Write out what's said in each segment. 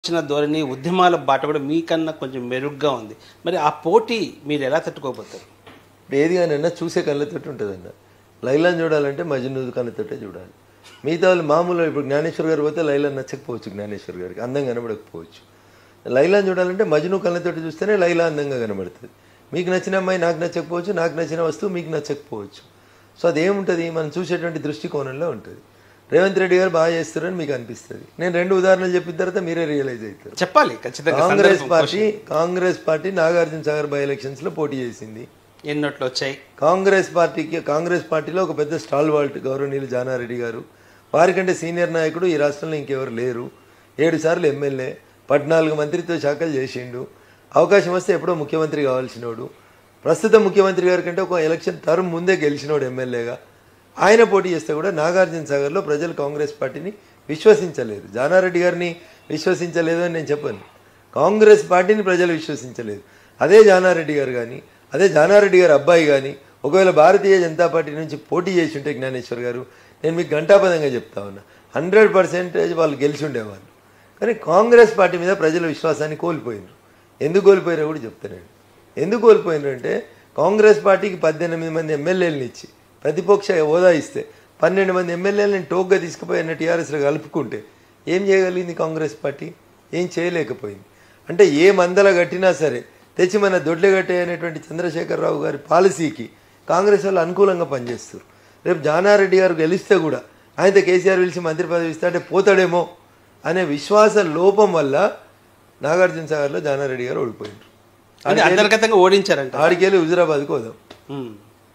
వచ్చిన ధోరణి ఉద్యమాల బాట కూడా మీకన్నా కొంచెం మెరుగ్గా ఉంది మరి ఆ పోటీ మీరు ఎలా తట్టుకోబోతారు ఇప్పుడు ఏది కానీ అన్నా చూసే కళ్ళతోటి ఉంటుంది అన్న లైలాన్ చూడాలంటే మజ్ను కళ్ళతోటే చూడాలి మిగతా వాళ్ళు మామూలు ఇప్పుడు జ్ఞానేశ్వర్ గారు పోతే లైలాన్ నచ్చకపోవచ్చు జ్ఞానేశ్వర్ గారికి అందం కనబడకపోవచ్చు లైలాన్ చూడాలంటే మజ్ను కళ్ళతోటి చూస్తేనే లైలా అందంగా కనబడుతుంది మీకు నచ్చిన అమ్మాయి నాకు నచ్చకపోవచ్చు నాకు నచ్చిన వస్తువు మీకు నచ్చకపోవచ్చు సో అదేముంటుంది మనం చూసేటువంటి దృష్టికోణంలో ఉంటుంది రేవంత్ రెడ్డి గారు బాగా చేస్తారని మీకు అనిపిస్తుంది నేను రెండు ఉదాహరణలు చెప్పిన తర్వాత మీరే రియలైజ్ అవుతారు చెప్పాలి ఖచ్చితంగా కాంగ్రెస్ సందర్భం party Congress party Nagarjuna Sagar by elections లో పోటీ చేసింది ఎన్నోట్లు వచ్చాయి కాంగ్రెస్ పార్టీకి కాంగ్రెస్ పార్టీలో ఒక పెద్ద స్టాల్ వాల్ట్ గౌరవనీయులు జానారెడ్డి గారు వారికంటే సీనియర్ నాయకుడు ఈ రాష్ట్రంలో ఇంకెవరు లేరు ఏడు సార్లు ఎమ్మెల్యే పద్నాలుగు మంత్రిత్వ శాఖలు చేసిండు అవకాశం వస్తే ఎప్పుడో ముఖ్యమంత్రి కావాల్సినోడు ప్రస్తుత ముఖ్యమంత్రి గారి కంటే ఒక ఎలక్షన్ టర్మ్ ముందే గెలిచినోడు ఎమ్మెల్యేగా ఆయన పోటీ చేస్తే కూడా నాగార్జున సాగర్లో ప్రజలు కాంగ్రెస్ పార్టీని విశ్వసించలేదు జానారెడ్డి గారిని విశ్వసించలేదు అని నేను చెప్పాను కాంగ్రెస్ పార్టీని ప్రజలు విశ్వసించలేదు అదే జానారెడ్డి గారు కానీ అదే జానారెడ్డి గారి అబ్బాయి కానీ ఒకవేళ భారతీయ జనతా పార్టీ నుంచి పోటీ చేసి ఉంటే జ్ఞానేశ్వర్ గారు నేను మీకు గంటాపదంగా చెప్తా ఉన్నా హండ్రెడ్ పర్సెంటేజ్ వాళ్ళు గెలిచి ఉండేవాళ్ళు కానీ కాంగ్రెస్ పార్టీ మీద ప్రజల విశ్వాసాన్ని కోల్పోయినారు ఎందుకు కోల్పోయినా కూడా చెప్తానండి ఎందుకు కోల్పోయినారు అంటే కాంగ్రెస్ పార్టీకి పద్దెనిమిది మంది ఎమ్మెల్యేలను ఇచ్చి ప్రతిపక్ష హోదా ఇస్తే పన్నెండు మంది ఎమ్మెల్యేలను టోక్గా తీసుకుపోయిన టీఆర్ఎస్లో కలుపుకుంటే ఏం చేయగలిగింది కాంగ్రెస్ పార్టీ ఏం చేయలేకపోయింది అంటే ఏ మందల కట్టినా సరే తెచ్చి మన దొడ్లగట్టే అనేటువంటి చంద్రశేఖరరావు గారి పాలసీకి కాంగ్రెస్ వాళ్ళు అనుకూలంగా పనిచేస్తారు రేపు జానారెడ్డి గారు గెలిస్తే కూడా ఆయనతో కేసీఆర్ పిలిచి మంత్రి పదవి ఇస్తే అంటే పోతాడేమో అనే విశ్వాస లోపం వల్ల నాగార్జున సాగర్లో జానారెడ్డి గారు ఓడిపోయిండ్రు అంటే అంతర్గతంగా ఓడించారంట ఆడికెళ్ళి హుజురాబాద్కి పోదాం ఉమ్.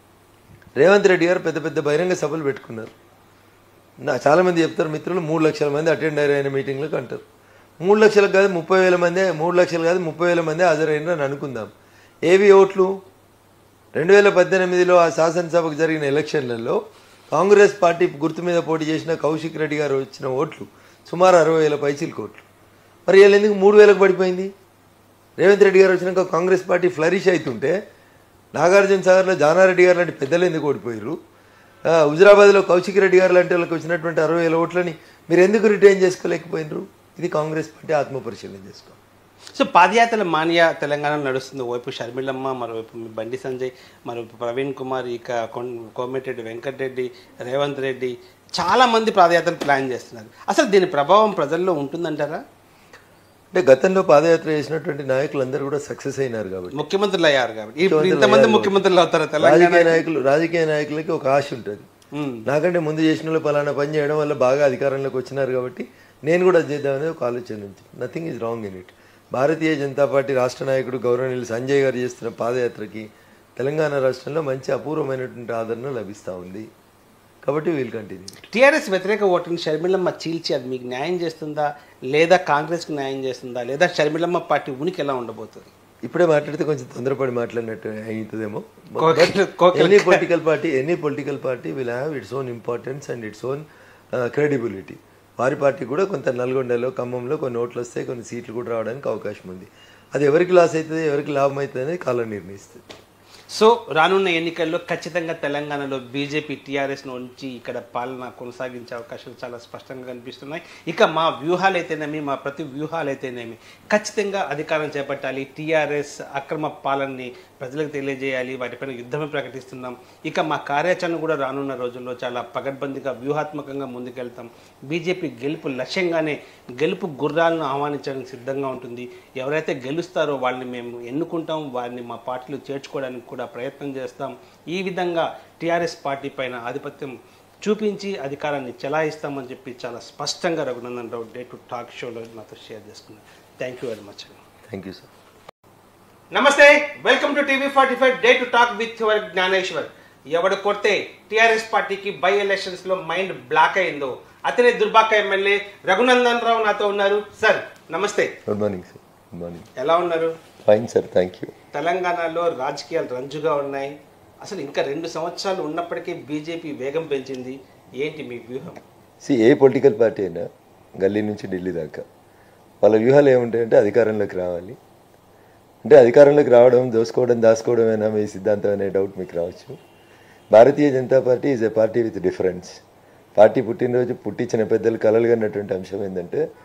రేవంత్ రెడ్డి గారు పెద్ద పెద్ద బహిరంగ సభలు పెట్టుకున్నారు నా చాలామంది చెప్తారు మిత్రులు మూడు లక్షల మంది అటెండ్ అయిన మీటింగ్లకు అంటారు మూడు లక్షలకు కాదు ముప్పై వేల మంది మూడు లక్షలు కాదు ముప్పై వేల మంది హాజరైనరు అని అనుకుందాం ఏవి ఓట్లు రెండు వేల పద్దెనిమిదిలో ఆ శాసనసభకు జరిగిన ఎలక్షన్లలో కాంగ్రెస్ పార్టీ గుర్తు మీద పోటీ చేసిన కౌశిక్ రెడ్డి గారు వచ్చిన ఓట్లు సుమారు అరవై వేల పైచీలకు ఓట్లు మరి వీళ్ళు ఎందుకు మూడు వేలకు పడిపోయింది రేవంత్ రెడ్డి గారు వచ్చినాక కాంగ్రెస్ పార్టీ ఫ్లరిష్ అవుతుంటే నాగార్జున సాగర్లో జానారెడ్డి గారు లాంటి పెద్దలు ఎందుకు ఓడిపోయారు ఆ, హుజురాబాద్లో కౌశిక్ రెడ్డి గారు లాంటి వాళ్ళకి వచ్చినటువంటి అరవై వేల ఓట్లని మీరు ఎందుకు రిటైన్ చేసుకోలేకపోయినరు ఇది కాంగ్రెస్ పార్టీ ఆత్మపరిశీలన చేసుకో సో పాదయాత్రల మాన్య తెలంగాణలో నడుస్తుంది ఓవైపు షర్మిలమ్మ మరోవైపు మీ బండి సంజయ్ మరోవైపు ప్రవీణ్ కుమార్ ఇక కొన్- కోమటిరెడ్డి వెంకటరెడ్డి రేవంత్ రెడ్డి చాలా మంది పాదయాత్రలు ప్లాన్ చేస్తున్నారు అసలు దీని ప్రభావం ప్రజల్లో ఉంటుందంటారా అంటే గతంలో పాదయాత్ర చేసినటువంటి నాయకులందరూ కూడా సక్సెస్ అయినారు కాబట్టి ముఖ్యమంత్రులు అయ్యారు కాబట్టి ఇప్పుడు ఇంతమంది ముఖ్యమంత్రులు అవుతారు తెలంగాణ రాజకీయ నాయకులు రాజకీయ నాయకులకి ఒక ఆశ ఉంటుంది ఉమ్. నాకంటే ముందు చేసిన వాళ్ళు పలానా పని చేయడం వల్ల బాగా అధికారంలోకి వచ్చినారు కాబట్టి నేను కూడా అది చేద్దామనేది ఒక ఆలోచన ఉంది nothing is wrong in it Bharatiya Janata party రాష్ట్ర నాయకుడు గౌరవనీయులు సంజయ్ గారు చేస్తున్న పాదయాత్రకి తెలంగాణ రాష్ట్రంలో మంచి అపూర్వమైనటువంటి ఆదరణ లభిస్తూ ఉంది కాబట్టి వీల్ కంటిన్యూ టీఆర్ఎస్ వ్యతిరేక ఓటుని షర్మిలమ్మ చీల్చి అది మీకు న్యాయం చేస్తుందా లేదా కాంగ్రెస్కి న్యాయం చేస్తుందా లేదా షర్మిలమ్మ పార్టీ ఉనికి ఎలా ఉండబోతుంది ఇప్పుడే మాట్లాడితే కొంచెం తొందరపడి మాట్లాడినట్టు అవుతుందేమో కోకిల- కోకిల- any political party any political party will have its own importance and its own credibility వారి పార్టీ కూడా కొంత నల్గొండలో ఖమ్మంలో కొన్ని ఓట్లు వస్తాయి కొన్ని సీట్లు కూడా రావడానికి అవకాశం ఉంది అది ఎవరికి లాస్ అవుతుంది ఎవరికి లాభం అవుతుంది అనేది కాలం నిర్ణయిస్తుంది సో రానున్న ఎన్నికల్లో ఖచ్చితంగా తెలంగాణలో బీజేపీ టీఆర్ఎస్ నుంచి ఇక్కడ పాలన కొనసాగించే అవకాశాలు చాలా స్పష్టంగా కనిపిస్తున్నాయి ఇక మా వ్యూహాలు అయితేనేమి మా ప్రతి వ్యూహాలు అయితేనేమి ఖచ్చితంగా అధికారం చేపట్టాలి టీఆర్ఎస్ అక్రమ పాలనని ప్రజలకు తెలియజేయాలి వాటిపైన యుద్ధమే ప్రకటిస్తున్నాం ఇక మా కార్యాచరణ కూడా రానున్న రోజుల్లో చాలా పగడ్బందీగా వ్యూహాత్మకంగా ముందుకెళ్తాం బీజేపీ గెలుపు లక్ష్యంగానే గెలుపు గుర్రాలను ఆహ్వానించడానికి సిద్ధంగా ఉంటుంది ఎవరైతే గెలుస్తారో వాళ్ళని మేము ఎన్నుకుంటాం వారిని మా పార్టీలో చేర్చుకోవడానికి కూడా ప్రయత్నం చేస్తాం ఈ విధంగా టీఆర్ఎస్ పార్టీ పైన ఆధిపత్యం చూపించి అధికారాన్ని చెలాయిస్తామని చెప్పి చాలా స్పష్టంగా Raghunandan Rao day to talk షోలో నాతో షేర్ చేసుకున్నారు thank you very much thank you sir namaste welcome to TV forty five day to talk with your Jnaneshwar ఎవడు కొడితే టిఆర్ఎస్ పార్టీకి బై ఎలక్షన్స్ లో మైండ్ బ్లాక్ అయిందో అతనే దుర్బాక ఎమ్మెల్యే రఘునందన్ రావు నాతో ఉన్నారు sir namaste good morning sir good morning ఎలా ఉన్నారు ఫైన్ సార్ థ్యాంక్ యూ తెలంగాణలో రాజకీయాలు రంజుగా ఉన్నాయి అసలు ఇంకా రెండు సంవత్సరాలు ఉన్నప్పటికీ బీజేపీ వేగం పెంచింది ఏంటి మీ వ్యూహం సి ఏ పొలిటికల్ పార్టీ అయినా గల్లీ నుంచి ఢిల్లీ దాకా వాళ్ళ వ్యూహాలు ఏముంటాయంటే అధికారంలోకి రావాలి అంటే అధికారంలోకి రావడం దోసుకోవడం దాచుకోవడమేనా మీ సిద్ధాంతం అనే డౌట్ మీకు రావచ్చు Bharatiya Janata party is a party with difference party పుట్టినరోజు పుట్టించిన పెద్దలు కలలు కన్నటువంటి అంశం ఏంటంటే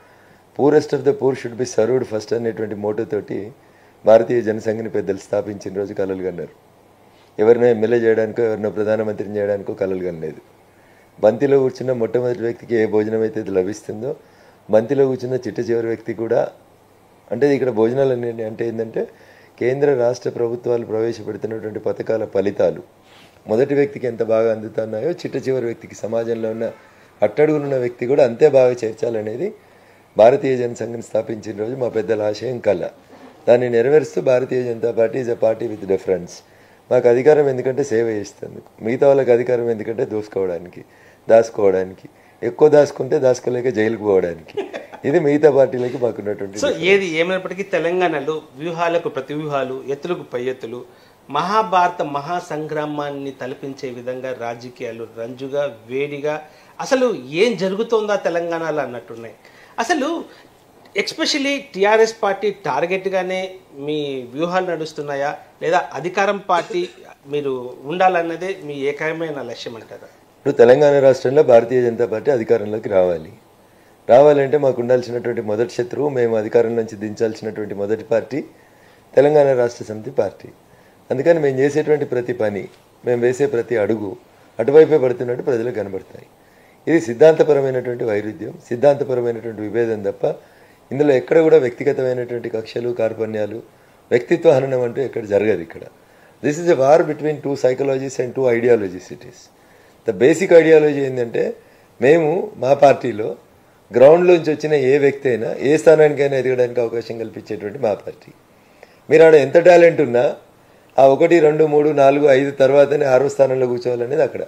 purest of the poor should be served first అనేటువంటి మోటోతోటి భారతీయ జనసంఘని పెద్దలు స్థాపించిన రోజు కలలు కన్నారు ఎవరినో ఎమ్మెల్యే చేయడానికో ఎవరినో ప్రధానమంత్రిని చేయడానికో కలలు కనలేదు బంతిలో కూర్చున్న మొట్టమొదటి వ్యక్తికి ఏ భోజనం అయితే ఇది లభిస్తుందో బంతిలో కూర్చున్న చిట్ట చివరి వ్యక్తి కూడా అంటే ఇక్కడ భోజనాలు అనేవి అంటే ఏంటంటే కేంద్ర రాష్ట్ర ప్రభుత్వాలు ప్రవేశపెడుతున్నటువంటి పథకాల ఫలితాలు మొదటి వ్యక్తికి ఎంత బాగా అందుతున్నాయో చిట్ట చివరి వ్యక్తికి సమాజంలో ఉన్న అట్టడుగునున్న వ్యక్తి కూడా అంతే బాగా చేర్చాలనేది భారతీయ జనసంఘం స్థాపించిన రోజు మా పెద్దల ఆశయం కళ దాన్ని నెరవేరుస్తూ Bharatiya Janata party is a party with difference మాకు అధికారం ఎందుకంటే సేవ చేస్తుంది మిగతా వాళ్ళకి అధికారం ఎందుకంటే దోసుకోవడానికి దాచుకోవడానికి ఎక్కువ దాచుకుంటే దాచుకోలేక జైలుకు పోవడానికి ఇది మిగతా పార్టీలకి మాకున్నటువంటి సో ఏది ఏమైనప్పటికీ తెలంగాణలో వ్యూహాలకు ప్రతి వ్యూహాలు ఎత్తులకు పై ఎత్తులు మహాభారత మహాసంగ్రామాన్ని తలపించే విధంగా రాజకీయాలు రంజుగా వేడిగా అసలు ఏం జరుగుతోందా తెలంగాణలో అన్నట్టున్నాయి అసలు ఎక్స్పెషలీ టిఆర్ఎస్ పార్టీ టార్గెట్గానే మీ వ్యూహాలు నడుస్తున్నాయా లేదా అధికారం పార్టీ మీరు ఉండాలన్నదే మీ ఏకమైన లక్ష్యం అంటారా ఇప్పుడు తెలంగాణ రాష్ట్రంలో భారతీయ జనతా పార్టీ అధికారంలోకి రావాలి రావాలంటే మాకు ఉండాల్సినటువంటి మొదటి శత్రువు మేము అధికారం నుంచి దించాల్సినటువంటి మొదటి పార్టీ తెలంగాణ రాష్ట్ర సమితి పార్టీ అందుకని మేము చేసేటువంటి ప్రతి పని మేము వేసే ప్రతి అడుగు అటువైపే పడుతున్నట్టు ప్రజలకు కనబడతాయి ఇది సిద్ధాంతపరమైనటువంటి వైరుధ్యం సిద్ధాంతపరమైనటువంటి విభేదం తప్ప ఇందులో ఎక్కడ కూడా వ్యక్తిగతమైనటువంటి కక్షలు కార్పణ్యాలు వ్యక్తిత్వ హననం అంటూ ఎక్కడ జరగదు ఇక్కడ this is a war between two psychologies and two ideologies it is the basic ideology ఏంటంటే మేము మా పార్టీలో గ్రౌండ్లోంచి వచ్చిన ఏ వ్యక్తి అయినా ఏ స్థానానికైనా ఎదగడానికి అవకాశం కల్పించేటువంటి మా పార్టీ మీరు ఆడ ఎంత టాలెంట్ ఉన్నా ఆ ఒకటి రెండు మూడు నాలుగు ఐదు తర్వాతనే ఆరో స్థానంలో కూర్చోవాలనేది అక్కడ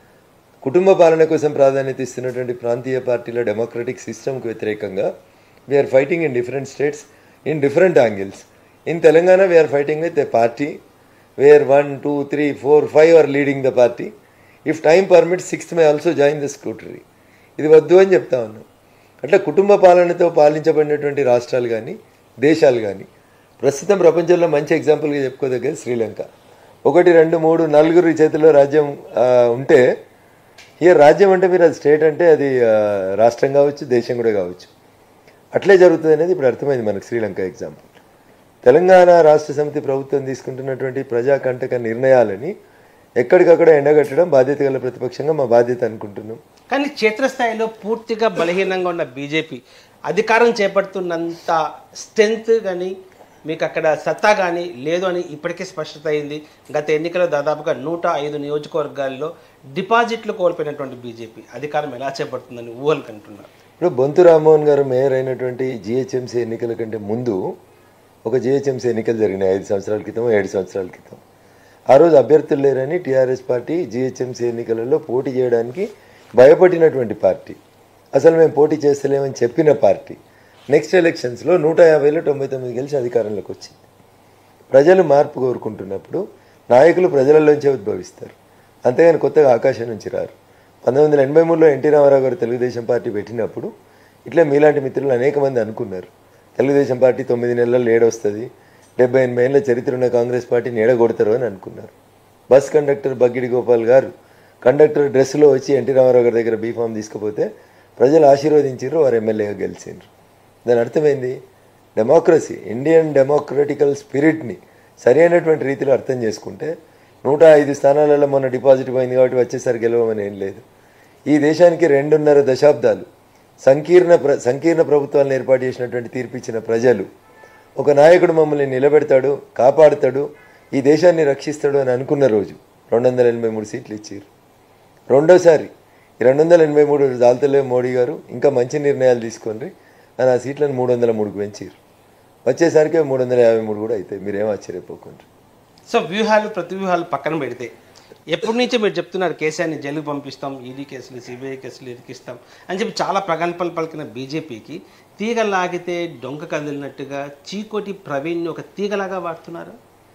కుటుంబ పాలన కోసం ప్రాధాన్యత ఇస్తున్నటువంటి ప్రాంతీయ పార్టీల డెమోక్రటిక్ సిస్టమ్కి వ్యతిరేకంగా we are fighting in different states in different angles in Telangana we are fighting with a party where one two three four five are leading the party if time permit sixth may also join the scrutiny ఇది వద్దు అని చెప్తా ఉన్నాం అట్లా కుటుంబ పాలనతో పాలించబడినటువంటి రాష్ట్రాలు కానీ దేశాలు కానీ ప్రస్తుతం ప్రపంచంలో మంచి ఎగ్జాంపుల్గా చెప్పుకోదగ్గది శ్రీలంక ఒకటి రెండు మూడు నలుగురి చేతిలో రాజ్యం ఆ, ఉంటే ఇక రాజ్యం అంటే మీరు అది స్టేట్ అంటే అది ఆ, రాష్ట్రం కావచ్చు దేశం కూడా కావచ్చు అట్లే జరుగుతుంది అనేది ఇప్పుడు అర్థమైంది మనకు శ్రీలంక ఎగ్జాంపుల్ తెలంగాణ రాష్ట్ర సమితి ప్రభుత్వం తీసుకుంటున్నటువంటి ప్రజాకంటక నిర్ణయాలని ఎక్కడికక్కడ ఎండగట్టడం బాధ్యత గల ప్రతిపక్షంగా మా బాధ్యత అనుకుంటున్నాం కానీ క్షేత్రస్థాయిలో పూర్తిగా బలహీనంగా ఉన్న బీజేపీ అధికారం చేపడుతున్నంత స్ట్రెంత్ కానీ మీకు అక్కడ సత్తా కానీ లేదు అని ఇప్పటికే స్పష్టత అయింది గత ఎన్నికల్లో దాదాపుగా నూట ఐదు నియోజకవర్గాల్లో డిపాజిట్లు కోల్పోయినటువంటి బీజేపీ అధికారం ఎలా చేపడుతుందని ఊహలు కంటున్నారు ఇప్పుడు బొంతు రామ్మోహన్ గారు మేయర్ అయినటువంటి జిహెచ్ఎంసీ ఎన్నికల కంటే ముందు ఒక జిహెచ్ఎంసీ ఎన్నికలు జరిగినాయి ఐదు సంవత్సరాల క్రితం ఏడు సంవత్సరాల క్రితం ఆ రోజు అభ్యర్థులు లేరని టీఆర్ఎస్ పార్టీ జిహెచ్ఎంసీ ఎన్నికలలో పోటీ చేయడానికి భయపడినటువంటి పార్టీ అసలు మేము పోటీ చేస్తలేమని చెప్పిన పార్టీ నెక్స్ట్ ఎలక్షన్స్లో నూట యాభైలో తొంభై తొమ్మిది గెలిచి అధికారంలోకి వచ్చింది ప్రజలు మార్పు కోరుకుంటున్నప్పుడు నాయకులు ప్రజలలోంచే ఉద్భవిస్తారు అంతేగాని కొత్తగా ఆకాశం నుంచి రారు పంతొమ్మిది వందల ఎనభై మూడులో ఎన్టీ రామారావు గారు తెలుగుదేశం పార్టీ పెట్టినప్పుడు ఇట్లా మీలాంటి మిత్రులు అనేక మంది అనుకున్నారు తెలుగుదేశం పార్టీ తొమ్మిది నెలల్లో ఏడొస్తుంది డెబ్బై ఎనభై ఏళ్ళ చరిత్ర ఉన్న కాంగ్రెస్ పార్టీని ఏడగొడతారు అని అనుకున్నారు బస్ కండక్టర్ బగ్గిడి గోపాల్ గారు కండక్టర్ డ్రెస్సులో వచ్చి ఎన్టీ రామారావు గారి దగ్గర బీఫామ్ తీసుకుపోతే ప్రజలు ఆశీర్వదించారు వారు ఎమ్మెల్యేగా గెలిచిండ్రు దాని అర్థమైంది డెమోక్రసీ ఇండియన్ డెమోక్రటికల్ స్పిరిట్ని సరైనటువంటి రీతిలో అర్థం చేసుకుంటే నూట ఐదు స్థానాలలో మొన్న డిపాజిట్ పోయింది కాబట్టి వచ్చేసరి గెలవమని ఏం లేదు ఈ దేశానికి రెండున్నర దశాబ్దాలు సంకీర్ణ ప్ర సంకీర్ణ ప్రభుత్వాలను ఏర్పాటు చేసినటువంటి తీర్పిచ్చిన ప్రజలు ఒక నాయకుడు మమ్మల్ని నిలబెడతాడు కాపాడుతాడు ఈ దేశాన్ని రక్షిస్తాడు అని అనుకున్న రోజు రెండు వందల ఎనభై మూడు సీట్లు ఇచ్చారు రెండోసారి ఈ రెండు వందల ఎనభై మూడు దాల్తలే మోడీ గారు ఇంకా మంచి నిర్ణయాలు తీసుకోండి అని ఆ సీట్లను మూడు వందల మూడుకు పెంచారు వచ్చేసరికి మూడు వందల యాభై మూడు కూడా అవుతాయి మీరేం ఆశ్చర్యపోకుండా సో వ్యూహాలు ప్రతి వ్యూహాలు పక్కన పెడితే ఎప్పటి నుంచో మీరు చెప్తున్నారు కేసీఆర్ని జైలుకు పంపిస్తాం ఈడీ కేసులు సిబిఐ కేసులు ఇరికిస్తాం అని చెప్పి చాలా ప్రగల్భాలు పలికిన బీజేపీకి తీగ లాగితే డొంక కదిలినట్టుగా చీకోటి ప్రవీణ్ని ఒక తీగలాగా వాడుతున్నారు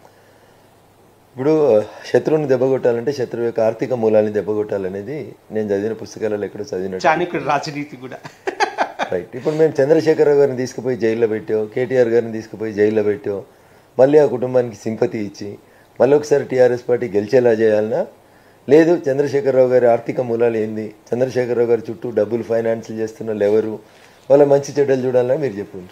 ఇప్పుడు శత్రువుని దెబ్బగొట్టాలంటే శత్రువు యొక్క ఆర్థిక మూలాన్ని దెబ్బగొట్టాలనేది నేను చదివిన పుస్తకాలలో ఎక్కడో చదివినట్టు చాణక్యుడు రాజనీతి కూడా రైట్ ఇప్పుడు మేము చంద్రశేఖరరావు గారిని తీసుకుపోయి జైల్లో పెట్టాం కేటీఆర్ గారిని తీసుకుపోయి జైల్లో పెట్టాం మళ్ళీ ఆ కుటుంబానికి సింపతి ఇచ్చి మళ్ళీ ఒకసారి టీఆర్ఎస్ పార్టీ గెలిచేలా చేయాలన్నా లేదు చంద్రశేఖరరావు గారి ఆర్థిక మూలాలు ఏంది చంద్రశేఖరరావు గారి చుట్టూ డబ్బులు ఫైనాన్షియల్ చేస్తున్న వాళ్ళు ఎవరు వాళ్ళ మంచి చెడ్డలు చూడాలని మీరు చెప్పుండ్రి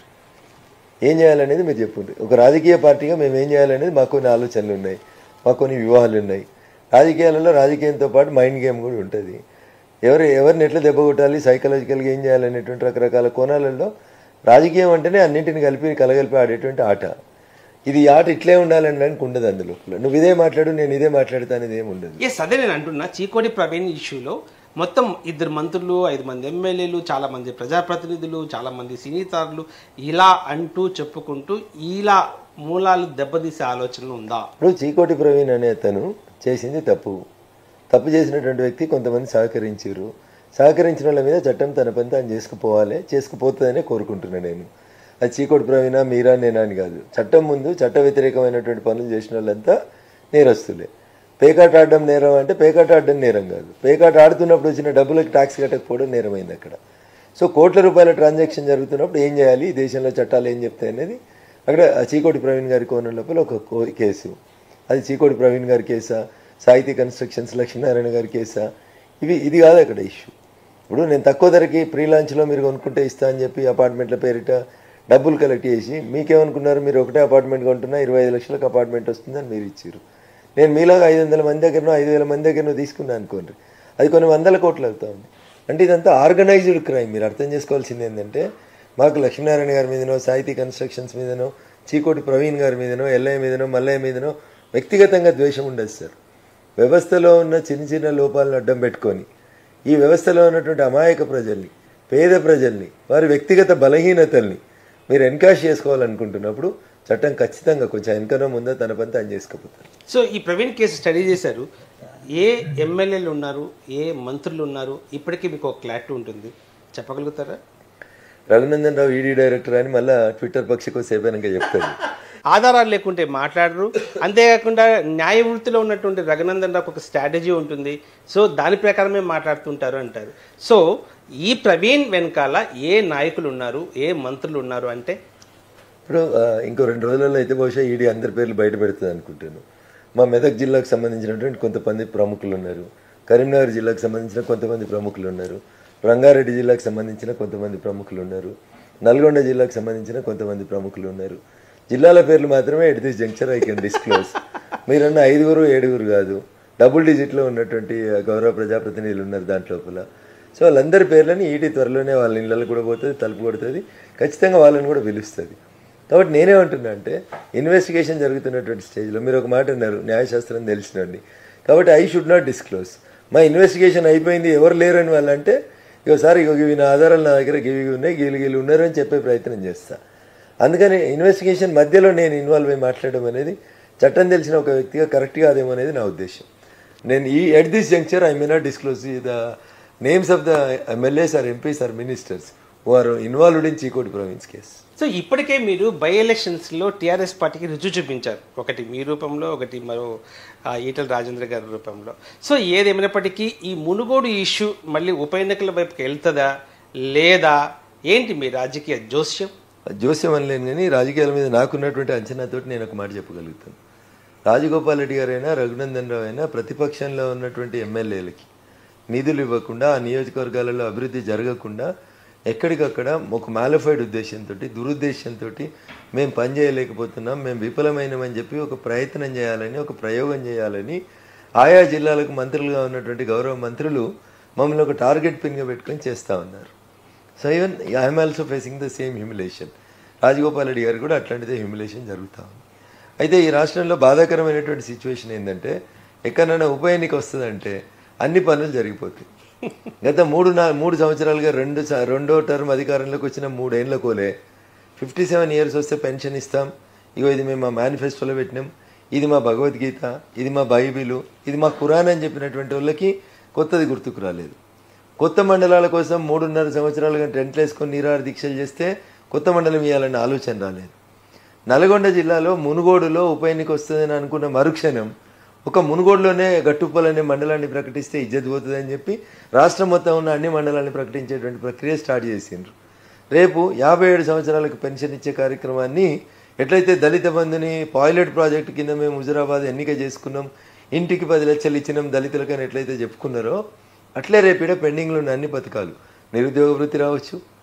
ఏం చేయాలనేది మీరు చెప్పుండ్రి ఒక రాజకీయ పార్టీగా మేము ఏం చేయాలనేది మాకు కొన్ని ఆలోచనలు ఉన్నాయి మాకు కొన్ని వ్యూహాలు ఉన్నాయి రాజకీయాలలో రాజకీయంతో పాటు మైండ్ గేమ్ కూడా ఉంటుంది ఎవరు ఎవరిని ఎట్లా దెబ్బ కొట్టాలి సైకలాజికల్గా ఏం చేయాలనేటువంటి రకరకాల కోణాలలో రాజకీయం అంటేనే అన్నింటిని కలిపి కలగలిపి ఆడేటువంటి ఆట ఇది ఈ ఆట ఇట్లే ఉండాలని ఉండదు అందులో నువ్వు ఇదే మాట్లాడు నేను ఇదే మాట్లాడుతా అనేది ఏమి ఉండదు ఎస్ అదే నేను అంటున్నా చీకోటి ప్రవీణ్ ఇష్యూలో మొత్తం ఇద్దరు మంత్రులు ఐదు మంది ఎమ్మెల్యేలు చాలా మంది ప్రజాప్రతినిధులు చాలా మంది సినీతారులు ఇలా అంటూ చెప్పుకుంటూ ఇలా మూలాలు దెబ్బతీసే ఆలోచనలు ఉందా ఇప్పుడు చీకోటి ప్రవీణ్ అనే అతను చేసింది తప్పు తప్పు చేసినటువంటి వ్యక్తి కొంతమంది సహకరించారు సహకరించిన వాళ్ళ మీద చట్టం తన పని తాను చేసుకుపోవాలి చేసుకుపోతుందనే కోరుకుంటున్నాను నేను అది చీకోటి ప్రవీణ మీరా నేనా అని కాదు చట్టం ముందు చట్ట వ్యతిరేకమైనటువంటి పనులు చేసిన వాళ్ళంతా నేరస్తులే పేకాట ఆడడం నేరం అంటే పేకాట ఆడడం నేరం కాదు పేకాట ఆడుతున్నప్పుడు వచ్చిన డబ్బులకు ట్యాక్స్ కట్టకపోవడం నేరమైంది అక్కడ సో కోట్ల రూపాయల ట్రాన్సాక్షన్ జరుగుతున్నప్పుడు ఏం చేయాలి ఈ దేశంలో చట్టాలు ఏం చెప్తాయి అనేది అక్కడ ఆ చీకోటి ప్రవీణ్ గారి కోణం లోపల ఒక కో- కేసు అది చీకోటి ప్రవీణ్ గారి కేసా సాహితీ కన్స్ట్రక్షన్స్ లక్ష్మీనారాయణ గారి కేసా ఇవి ఇది కాదు అక్కడ ఇష్యూ ఇప్పుడు నేను తక్కువ ధరకి ప్రీ లాంచ్లో మీరు కొనుక్కుంటే ఇస్తా అని చెప్పి అపార్ట్మెంట్ల పేరిట డబ్బులు కలెక్ట్ చేసి మీకేమనుకున్నారు మీరు ఒకటే అపార్ట్మెంట్ కొంటున్నా ఇరవై ఐదు లక్షలకు అపార్ట్మెంట్ వస్తుందని మీరు ఇచ్చారు నేను మీలాగా ఐదు వందల మంది దగ్గరనో ఐదు వేల మంది దగ్గరనో తీసుకున్నా అనుకోండి అది కొన్ని వందల కోట్లు అవుతా ఉంది అంటే ఇదంతా ఆర్గనైజ్డ్ క్రైమ్ మీరు అర్థం చేసుకోవాల్సింది ఏంటంటే మాకు లక్ష్మీనారాయణ గారి మీదనో సాహితీ కన్స్ట్రక్షన్స్ మీదనో చీకోటి ప్రవీణ్ గారి మీదనో ఎల్ఐ మీదనో మల్లయ్య మీదనో వ్యక్తిగతంగా ద్వేషం ఉండదు సార్ వ్యవస్థలో ఉన్న చిన్న చిన్న లోపాలను అడ్డం పెట్టుకొని ఈ వ్యవస్థలో ఉన్నటువంటి అమాయక ప్రజల్ని పేద ప్రజల్ని వారి వ్యక్తిగత బలహీనతల్ని మీరు ఎన్కాష్ చేసుకోవాలనుకుంటున్నప్పుడు చట్టం ఖచ్చితంగా కొంచెం వెనకనో ముందో తన పని తాను చేసుకుపోతారు సో ఈ ప్రవీణ్ కేసు స్టడీ చేశారు ఏ ఎమ్మెల్యేలు ఉన్నారు ఏ మంత్రులు ఉన్నారు ఇప్పటికీ మీకు ఒక క్లారిటీ ఉంటుంది చెప్పగలుగుతారా రఘునందన్ రావు ఈడీ డైరెక్టర్ అని మళ్ళీ ట్విట్టర్ పక్షికో సేపైనాక చెప్తాడు ఆధారాలు లేకుంటే మాట్లాడరు అంతేకాకుండా న్యాయ వృత్తిలో ఉన్నటువంటి రఘునందన్ రావుకు ఒక స్ట్రాటజీ ఉంటుంది సో దాని ప్రకారమే మాట్లాడుతుంటారు అంటారు సో ఈ ప్రవీణ్ వెనకాల ఏ నాయకులు ఉన్నారు ఏ మంత్రులు ఉన్నారు అంటే ఇప్పుడు ఆ, ఇంకో రెండు రోజులలో అయితే బహుశా ఈడీ అందరి పేర్లు బయట పెడుతుంది అనుకుంటాను మా మెదక్ జిల్లాకు సంబంధించినటువంటి కొంతమంది ప్రముఖులు ఉన్నారు కరీంనగర్ జిల్లాకు సంబంధించిన కొంతమంది ప్రముఖులు ఉన్నారు రంగారెడ్డి జిల్లాకు సంబంధించిన కొంతమంది ప్రముఖులు ఉన్నారు నల్గొండ జిల్లాకు సంబంధించిన కొంతమంది ప్రముఖులు ఉన్నారు జిల్లాల పేర్లు మాత్రమే at this juncture I can disclose మీరన్న ఐదుగురు ఏడుగురు కాదు డబుల్ డిజిట్లో ఉన్నటువంటి ఆ, గౌరవ ప్రజాప్రతినిధులు ఉన్నారు దాంట్లోపల సో వాళ్ళందరి పేర్లని ఈటీ త్వరలోనే వాళ్ళ ఇళ్ళలో కూడా పోతుంది తలుపు కొడుతుంది ఖచ్చితంగా వాళ్ళని కూడా పిలుస్తుంది కాబట్టి నేనేమంటున్నా అంటే ఇన్వెస్టిగేషన్ జరుగుతున్నటువంటి స్టేజ్లో మీరు ఒక మాట అన్నారు న్యాయశాస్త్రం తెలిసినండి కాబట్టి ఐ షుడ్ నాట్ డిస్క్లోజ్ మా ఇన్వెస్టిగేషన్ అయిపోయింది ఎవరు లేరని వాళ్ళంటే ఇగో సార్ ఇగో ఇవి నా ఆధారాలు నా దగ్గర గివి ఇవి ఉన్నాయి గీలు గీలు ఉన్నారు అని చెప్పే ప్రయత్నం చేస్తా అందుకని ఇన్వెస్టిగేషన్ మధ్యలో నేను ఇన్వాల్వ్ అయ్యి మాట్లాడడం అనేది చట్టం తెలిసిన ఒక వ్యక్తిగా కరెక్ట్ కాదేమో అనేది నా ఉద్దేశం నేను ఈ at this juncture I may not disclose the names of the MLAs or MPs or ministers who are involved in Chikoti Praveen case so ఇప్పటికే మీరు బై ఎలక్షన్స్లో టీఆర్ఎస్ పార్టీకి రుజువు చూపించారు ఒకటి మీ రూపంలో ఒకటి మరో ఆ, ఈటల రాజేంద్ర గారి రూపంలో సో ఏదేమైనప్పటికీ ఈ మునుగోడు ఇష్యూ మళ్ళీ ఉప ఎన్నికల వైపుకి వెళ్తుందా లేదా ఏంటి మీ రాజకీయ జోస్యం జోస్యం అనలేను కానీ రాజకీయాల మీద నాకున్నటువంటి అంచనాతోటి నేను ఒక మాట చెప్పగలుగుతాను రాజగోపాల్ రెడ్డి గారైనా రఘునందన్ రావు అయినా ప్రతిపక్షంలో ఉన్నటువంటి ఎమ్మెల్యేలకి నిధులు ఇవ్వకుండా ఆ నియోజకవర్గాలలో అభివృద్ధి జరగకుండా ఎక్కడికక్కడ ఒక మాలిఫైడ్ ఉద్దేశంతో దురుద్దేశంతో మేము పనిచేయలేకపోతున్నాం మేము విఫలమైనమని చెప్పి ఒక ప్రయత్నం చేయాలని ఒక ప్రయోగం చేయాలని ఆయా జిల్లాలకు మంత్రులుగా ఉన్నటువంటి గౌరవ మంత్రులు మమ్మల్ని ఒక టార్గెట్ పిన్గా పెట్టుకొని చేస్తూ ఉన్నారు so even I'm also facing the same humiliation Rajagopal Reddy garu కూడా అట్లాంటిదే హ్యూమిలేషన్ జరుగుతూ ఉంది అయితే ఈ రాష్ట్రంలో బాధాకరమైనటువంటి సిచ్యువేషన్ ఏంటంటే ఎక్కడైనా ఉప ఎన్నిక వస్తుందంటే అన్ని పనులు జరిగిపోతాయి గత మూడు నా మూడు సంవత్సరాలుగా రెండు స- రెండో టర్మ్ అధికారంలోకి వచ్చిన మూడేళ్ల కోలే ఫిఫ్టీ సెవెన్ ఇయర్స్ వస్తే పెన్షన్ ఇస్తాం ఇగో ఇది మేము మా మేనిఫెస్టోలో పెట్టినాం ఇది మా భగవద్గీత ఇది మా బైబిలు ఇది మా ఖురాన్ అని చెప్పినటువంటి వాళ్ళకి కొత్తది గుర్తుకు రాలేదు కొత్త మండలాల కోసం మూడున్నర సంవత్సరాలుగా టెంట్లు వేసుకొని నీరాహార దీక్షలు చేస్తే కొత్త మండలం ఇవ్వాలన్న ఆలోచన రాలేదు నల్గొండ జిల్లాలో మునుగోడులో ఉప ఎన్నిక వస్తుందని అనుకున్న మరుక్షణం ఒక మునుగోడులోనే గట్టుప్పల్ అనే మండలాన్ని ప్రకటిస్తే ఇజ్జత్ పోతుందని చెప్పి రాష్ట్రం మొత్తం ఉన్న అన్ని మండలాన్ని ప్రకటించేటువంటి ప్రక్రియ స్టార్ట్ చేసిండ్రు రేపు యాభై ఏడు సంవత్సరాలకు పెన్షన్ ఇచ్చే కార్యక్రమాన్ని ఎట్లయితే దళిత బంధుని పాయిలట్ ప్రాజెక్టు కింద మేము హుజురాబాద్ ఎన్నిక చేసుకున్నాం ఇంటికి పది లక్షలు ఇచ్చినాం దళితులకని ఎట్లయితే చెప్పుకున్నారో అట్లే రేపు ఈడ పెండింగ్లో ఉన్న అన్ని పథకాలు నిరుద్యోగ వృత్తి రావచ్చు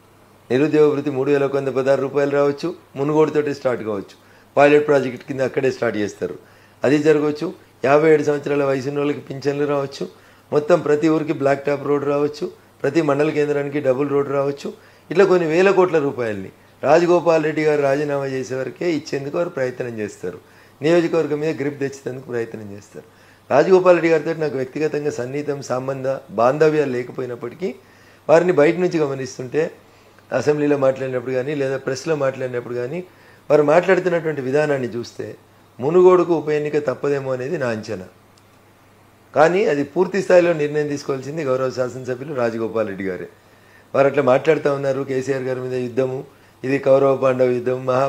నిరుద్యోగ వృత్తి మూడు వేల ఒక వంద పదహారు రూపాయలు రావచ్చు మునుగోడుతోటి స్టార్ట్ కావచ్చు పైలట్ ప్రాజెక్ట్ కింద అక్కడే స్టార్ట్ చేస్తారు అది జరగవచ్చు యాభై ఏడు సంవత్సరాల వయసు ఉన్న వాళ్ళకి పింఛన్లు రావచ్చు మొత్తం ప్రతి ఊరికి బ్లాక్ టాప్ రోడ్ రావచ్చు ప్రతి మండల కేంద్రానికి డబుల్ రోడ్ రావచ్చు ఇట్లా కొన్ని వేల కోట్ల రూపాయలని రాజగోపాల్ రెడ్డి గారు రాజీనామా చేసే వరకే ఇచ్చేందుకు వారు ప్రయత్నం చేస్తారు నియోజకవర్గం మీద గ్రిప్ తెచ్చేందుకు ప్రయత్నం చేస్తారు రాజగోపాల్ రెడ్డి గారితో నాకు వ్యక్తిగతంగా సన్నిహితం సంబంధ బాంధవ్యాలు లేకపోయినప్పటికీ వారిని బయట నుంచి గమనిస్తుంటే అసెంబ్లీలో మాట్లాడినప్పుడు కానీ లేదా ప్రెస్లో మాట్లాడినప్పుడు కానీ వారు మాట్లాడుతున్నటువంటి విధానాన్ని చూస్తే మునుగోడుకు ఉప ఎన్నిక తప్పదేమో అనేది నా అంచనా కానీ అది పూర్తి స్థాయిలో నిర్ణయం తీసుకోవాల్సింది గౌరవ శాసనసభ్యులు రాజగోపాల్ రెడ్డి గారే వారు అట్లా మాట్లాడుతూ ఉన్నారు కేసీఆర్ గారి మీద యుద్ధము ఇది కౌరవ పాండవ యుద్ధం మహా